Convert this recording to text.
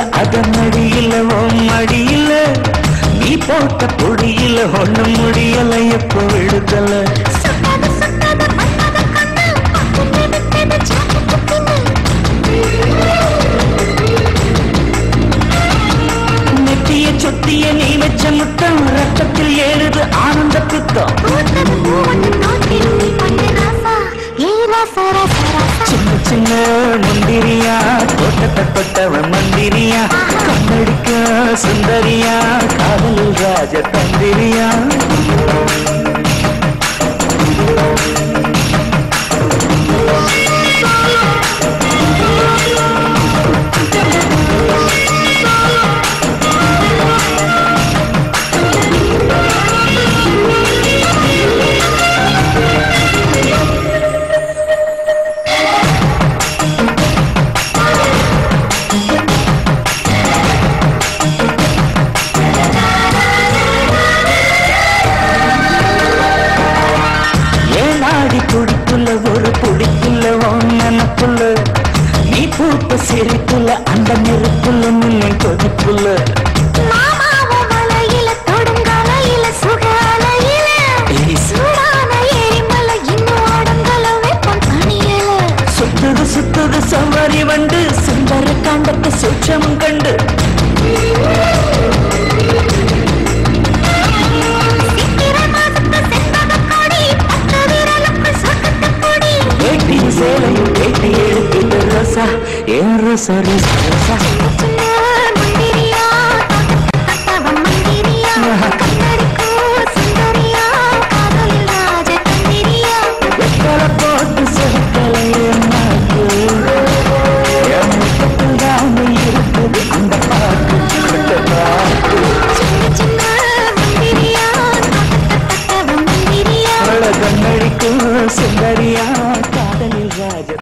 அதன் மடியில உன் மடியில நீ போட்ட பொடியில ஒண்ணு முடியல எப்போ விடுதல சுட்டது சுட்டது பண்ணது கண்ணு பக்கத்து விட்டது சாக்கு புக்கின்னு நெத்திய சொத்திய நீ வச்ச முத்தம் ரத்தத்தில் ஏறுது ஆனந்த பித்தம் பூத்தது பூவண்டு தோட்டில் நீ பண்ணு ராசா ஏ ராசா ராசா ராசா சின்ன சின்ன முந்திரியா தோட்டத்தை தொட்டவன் மந்திரியா கண்ணடிக்க சுந்தரியா காதல் ராஜ தந்திரியா ஏன் நாடி துடிப்புள்ள ஒரு துடிப்புள்ள உன் நினப்புள்ள நீ பூத்த சிரிப்புள்ள அந்த நெருப்புள்ள முன்னை கொதிப்புள்ள மாமாவும் மலையில தொடுங்கலையில சுகாலையில ஏய், சூடான எரிமலை இன்னும் ஆடங்கல வெப்பம் தனியல சுத்துது சுத்துது சவாரி வண்டு சுந்தர காண்டத்து சூட்சமும் கண்டு சித்திரை மாசத்து செண்பக கொடி பத்து விரலுக்கு சொக்கத்து கொடி வேட்டி சேலையும் வேட்டி எடுக்குது ரசா ஏன் ரசா ரசா ரசா சின்ன முந்திரியா தட்டவன் மந்திரியா கண்ணடிக்கு சுந்தரியா காதலில் ராஜ தந்திரியா வெத்தலை போட்டு செலுத்தலை என்னாக்கு என் முகத்தில் தான் இருக்குது அந்த பாட்டு அந்த பாட்டு சின்ன சின்ன முந்திரியா தட்டவன் மந்திரியா கண்ணடிக்கும் சுந்தரியா காதலில் ராஜ